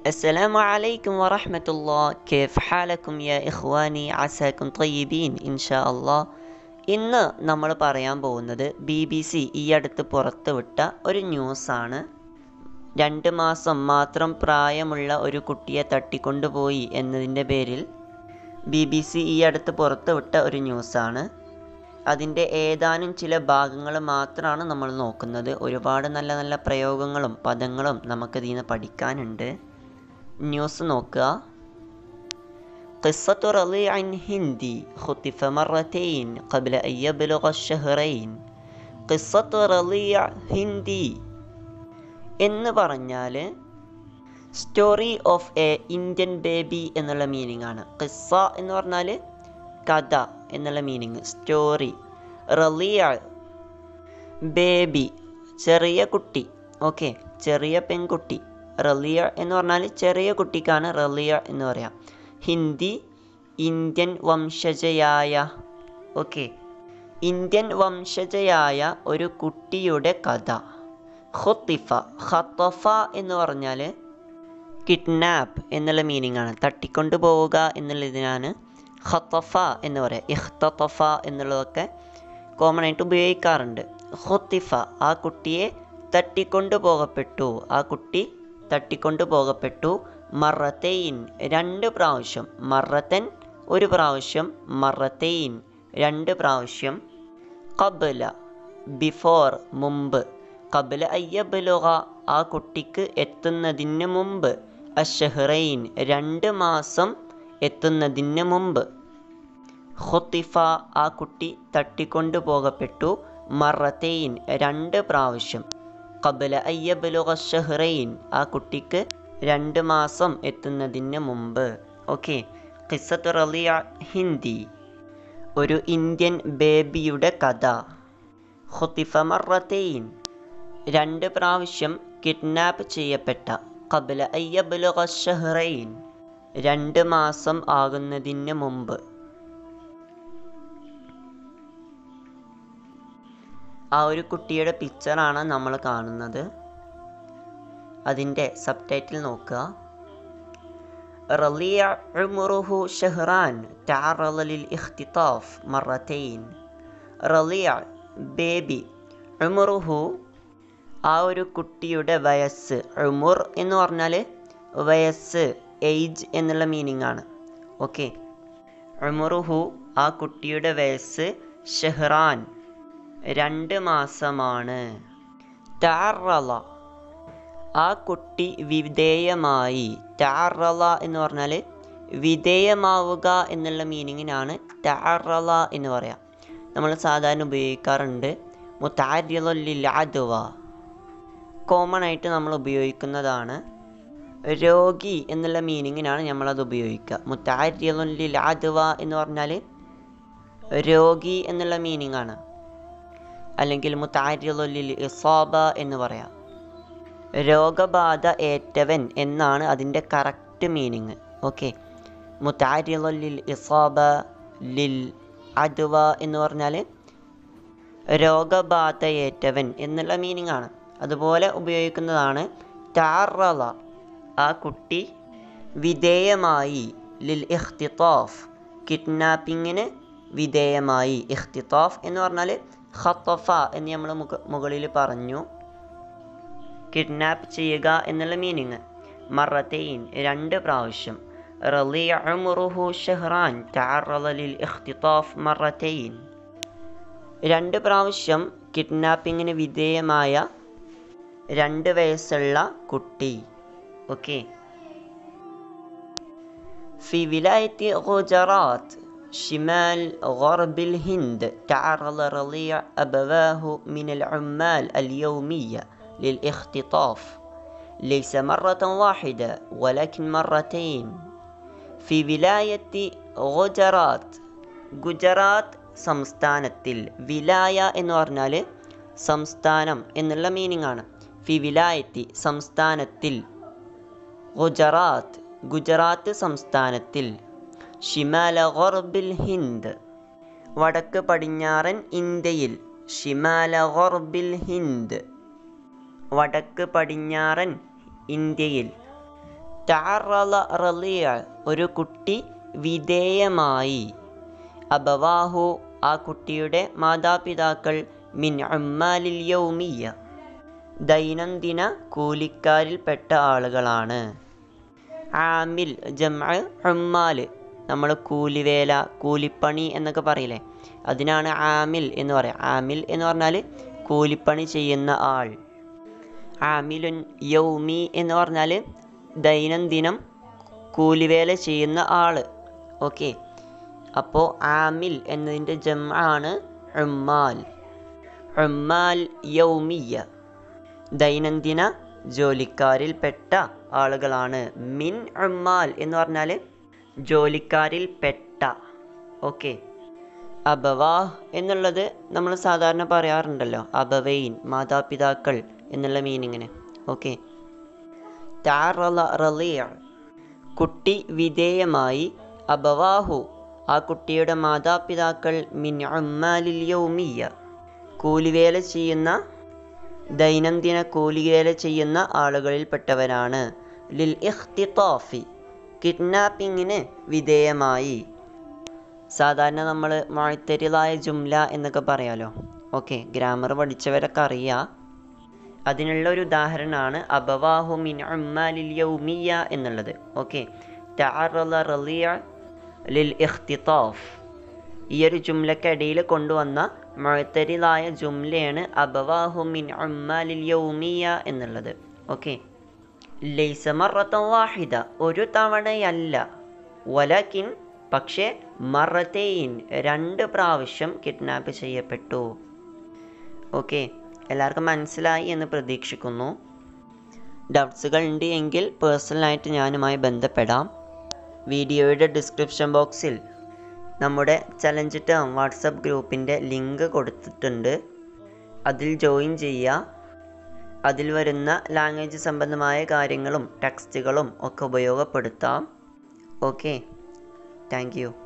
السلام عليكم ورحمة الله كيف حالكم يا إخواني عساكم طيبين إن شاء الله ഇന്ന് നമ്മൾ പറയാൻ പോകുന്നത് ബി ബി സി ഈ അടുത്ത് പുറത്തുവിട്ട ഒരു ന്യൂസാണ് രണ്ട് മാസം മാത്രം പ്രായമുള്ള ഒരു കുട്ടിയെ തട്ടിക്കൊണ്ടുപോയി എന്നതിൻ്റെ പേരിൽ ബി ബി സി ഈ അടുത്ത് പുറത്തുവിട്ട ഒരു ന്യൂസാണ് അതിൻ്റെ ഏതാനും ചില ഭാഗങ്ങൾ മാത്രമാണ് നമ്മൾ നോക്കുന്നത് ഒരുപാട് നല്ല നല്ല പ്രയോഗങ്ങളും പദങ്ങളും നമുക്കിതിൽ നിന്ന് പഠിക്കാനുണ്ട് ന്യൂസ് നോക്കുക قصة رضيع هندي خطف مرتين قبل أن يبلغ الشهرين قصة رضيع هندي എന്ന് പറഞ്ഞാൽ story of a Indian baby എന്നുള്ള മീനിങ് ആണ് ഖിസ്സ എന്ന് പറഞ്ഞാൽ കഥ എന്നുള്ള മീനിങ് സ്റ്റോറി റലിയ ബേബി ചെറിയ കുട്ടി ഓക്കെ ചെറിയ പെൺകുട്ടി റലിയ എന്ന് പറഞ്ഞാൽ ചെറിയ കുട്ടിക്കാണ് റലിയ എന്ന് പറയാം ഹിന്ദി ഇന്ത്യൻ വംശജയായ ഓക്കെ ഇന്ത്യൻ വംശജയായ ഒരു കുട്ടിയുടെ കഥ ഖുത്തിഫ ഖത്തഫ എന്ന് പറഞ്ഞാൽ കിഡ്നാപ്പ് എന്നുള്ള മീനിങ് ആണ് തട്ടിക്കൊണ്ടു പോവുക എന്നുള്ളതിനാണ് ഖത്തഫ എന്ന് പറയാം ഇഖ്തഫ എന്നുള്ളതൊക്കെ കോമൺ ആയിട്ട് ഉപയോഗിക്കാറുണ്ട് ഖുത്തിഫ ആ കുട്ടിയെ തട്ടിക്കൊണ്ടു പോകപ്പെട്ടു ആ കുട്ടി തട്ടിക്കൊണ്ടു പോകപ്പെട്ടു മറത്തൈൻ രണ്ട് പ്രാവശ്യം മറത്തൻ ഒരു പ്രാവശ്യം മറത്തൈൻ രണ്ട് പ്രാവശ്യം കബല ബിഫോർ മുമ്പ് കബല അയ്യബലുക ആ കുട്ടിക്ക് എത്തുന്നതിന് മുമ്പ് അഷഹ്റൈൻ രണ്ട് മാസം എത്തുന്നതിന് മുമ്പ് ഖുത്തിഫ ആ കുട്ടി തട്ടിക്കൊണ്ടു പോകപ്പെട്ടു മറത്തൈൻ രണ്ട് പ്രാവശ്യം കബല അയ്യബലുക ഷഹ്റൈൻ ആ കുട്ടിക്ക് രണ്ട് മാസം എത്തുന്നതിന് മുമ്പ് ഓക്കെ ഖിസത്ത് റലിയ ഹിന്ദി ഒരു ഇന്ത്യൻ ബേബിയുടെ കഥ ഖുത്തിഫ മറത്തൈൻ രണ്ട് പ്രാവശ്യം കിഡ്നാപ്പ് ചെയ്യപ്പെട്ട കബല അയ്യബുലുക ഷഹ്റൈൻ രണ്ട് മാസം ആകുന്നതിന് മുമ്പ് ആ ഒരു കുട്ടിയുടെ പിക്ചറാണ് നമ്മൾ കാണുന്നത് അതിൻ്റെ സബ് ടൈറ്റിൽ നോക്കുക റലിയ ഉമുറുഹു ഷഹ്റാൻ تعرض للاختطاف مرتين റലിയ ബേബി ഉമുറുഹു ആ ഒരു കുട്ടിയുടെ വയസ്സ് ഉമുർ എന്ന് പറഞ്ഞാൽ വയസ്സ് ഏജ് എന്നുള്ള മീനിങ് ആണ് ഓക്കെ ഉമുറുഹു ആ കുട്ടിയുടെ വയസ്സ് ഷെഹ്റാൻ രണ്ട് മാസമാണ് ടാറല ആ കുട്ടി വിധേയമായി ടാറല എന്ന് പറഞ്ഞാൽ വിധേയമാവുക എന്നുള്ള മീനിങ്ങിനാണ് ടാറല എന്ന് പറയാം നമ്മൾ സാധാരണ ഉപയോഗിക്കാറുണ്ട് മുത്താര്യലില്ലാതുവ കോമൺ ആയിട്ട് നമ്മൾ ഉപയോഗിക്കുന്നതാണ് രോഗി എന്നുള്ള മീനിങ്ങിനാണ് നമ്മളത് ഉപയോഗിക്കുക മുത്താര്യലില്ലാതുവ എന്ന് പറഞ്ഞാൽ രോഗി എന്നുള്ള മീനിങ് ആണ് അല്ലെങ്കിൽ മുത്താര്യലിൽ ഇസാബ എന്ന് പറയാം രോഗബാധ ഏറ്റവൻ എന്നാണ് അതിൻ്റെ കറക്റ്റ് മീനിങ് ഓക്കെ മുത്താര്യലിൽ ഇസാബ ലിൽ അദ്വ എന്ന് പറഞ്ഞാൽ രോഗബാധയേറ്റവൻ എന്നുള്ള മീനിങ് ആണ് അതുപോലെ ഉപയോഗിക്കുന്നതാണ് ടാറല ആ കുട്ടി വിധേയമായി ലിൽ ഇഖ്തിത്താഫ് കിഡ്നാപ്പിങ്ങിന് വിധേയമായി ഇഖ്തിത്താഫ് എന്ന് പറഞ്ഞാൽ ഖത്തഫ എന്ന് നമ്മൾ മുക മുകളിൽ പറഞ്ഞു കിഡ്നാപ്പ് ചെയ്യുക എന്നുള്ള മീനിങ് മറത്തൈൻ രണ്ട് പ്രാവശ്യം റലിയ ഉമുറുഹു ഷഹ്റാൻ تعرض للاختطاف مرتين രണ്ട് പ്രാവശ്യം കിഡ്നാപ്പിങ്ങിന് വിധേയമായ രണ്ട് വയസ്സുള്ള കുട്ടി ഓക്കെ في ولاية غجرات شمال غرب الهند تعرض رضيع أبواه من العمال اليومية للاختطاف ليس مرة واحدة ولكن مرتين في ولاية غجرات ഗുജറാത്ത് സംസ്ഥാനത്തിൽ വിലായ എന്ന് പറഞ്ഞാൽ സംസ്ഥാനം എന്നുള്ള മീനിങ് ആണ് ഫി വിലായത്തി സംസ്ഥാനത്തിൽ ഗുജറാത്ത് ഗുജറാത്ത് സംസ്ഥാനത്തിൽ ഷിമാല ഗോർബിൽ ഹിന്ദ് വടക്ക് പടിഞ്ഞാറൻ ഇന്ത്യയിൽ ഷിമാല ഗോർബിൽ ഹിന്ദ് വടക്ക് പടിഞ്ഞാറൻ ഇന്ത്യയിൽ തഅറള റളിയ ഒരു കുട്ടി വിധേയമായി അബവാഹു ആ കുട്ടിയുടെ മാതാപിതാക്കൾ മിൻ ഉമ്മാലിൽ യൗമിയ ദൈനംദിന കൂലിക്കാരിൽപ്പെട്ട ആളുകളാണ് ആമിൽ ജംഅ ഉമ്മാല് നമ്മൾ കൂലിവേല കൂലിപ്പണി എന്നൊക്കെ പറയില്ലേ അതിനാണ് ആമിൽ എന്ന് പറയാം ആമിൽ എന്ന് പറഞ്ഞാൽ കൂലിപ്പണി ചെയ്യുന്ന ആൾ ആമിലുൻ യൗമി എന്ന് പറഞ്ഞാൽ ദൈനംദിനം കൂലിവേല ചെയ്യുന്ന ആൾ ഓക്കെ അപ്പോൾ ആമിൽ എന്നതിൻ്റെ ജം ആണ് ഉമ്മാൽ ഉമ്മാൽ യൗമിയ ദൈനംദിന ജോലിക്കാരിൽപ്പെട്ട ആളുകളാണ് മിൻ ഉമ്മാൽ എന്ന് പറഞ്ഞാൽ ജോലിക്കാരിൽപ്പെട്ട ഓക്കെ അബവാഹ് എന്നുള്ളത് നമ്മൾ സാധാരണ പറയാറുണ്ടല്ലോ അബവൈൻ മാതാപിതാക്കൾ എന്നുള്ള മീനിങ്ങിന് ഓക്കെ താറല റലിയ കുട്ടി വിധേയമായി അബവാഹു ആ കുട്ടിയുടെ മാതാപിതാക്കൾ മിൻ ഉമ്മാലിൽ യൗമിയ കൂലിവേല ചെയ്യുന്ന ദൈനംദിന കൂലിവേല ചെയ്യുന്ന ആളുകളിൽപ്പെട്ടവരാണ് ലിൽ ഇഖ്തിത്താഫി കിഡ്നാപ്പിങ്ങിന് വിധേയമായി സാധാരണ നമ്മൾ മുഴത്തരിലായ ജുംല എന്നൊക്കെ പറയാലോ ഓക്കെ ഗ്രാമർ പഠിച്ചവരൊക്കെ അറിയാം അതിനുള്ള ഒരു ഉദാഹരണമാണ് അബവാഹു മിൻ ഉമ്മാലിൽ യൗമിയ എന്നുള്ളത് ഓക്കെ തഅറള റളിയ ലിൽ ഇഖ്തിത്താഫ് ഈ ഒരു ജുംലക്കടിയിൽ കൊണ്ടുവന്ന മുഴത്തരിലായ ജുംലയാണ് അബവാഹു മിൻ ഉമ്മാലിൽ യൗമിയ എന്നുള്ളത് ഓക്കെ ലൈസ മറത്തൻ വാഹിദ ഒരു തവണയല്ല വലക്കിൻ പക്ഷേ മറത്തേൻ രണ്ട് പ്രാവശ്യം കിഡ്നാപ്പ് ചെയ്യപ്പെട്ടു ഓക്കെ എല്ലാവർക്കും മനസ്സിലായി എന്ന് പ്രതീക്ഷിക്കുന്നു ഡൗട്ട്സുകൾ ഉണ്ട് എങ്കിൽ പേഴ്സണലായിട്ട് ഞാനുമായി ബന്ധപ്പെടാം വീഡിയോയുടെ ഡിസ്ക്രിപ്ഷൻ ബോക്സിൽ നമ്മുടെ ചലഞ്ച് ടേം വാട്സപ്പ് ഗ്രൂപ്പിൻ്റെ ലിങ്ക് കൊടുത്തിട്ടുണ്ട് അതിൽ ജോയിൻ ചെയ്യുക അതിൽ വരുന്ന ലാംഗ്വേജ് സംബന്ധമായ കാര്യങ്ങളും ടെക്സ്റ്റുകളും ഒക്കെ ഉപയോഗപ്പെടുത്താം ഓക്കെ താങ്ക് യു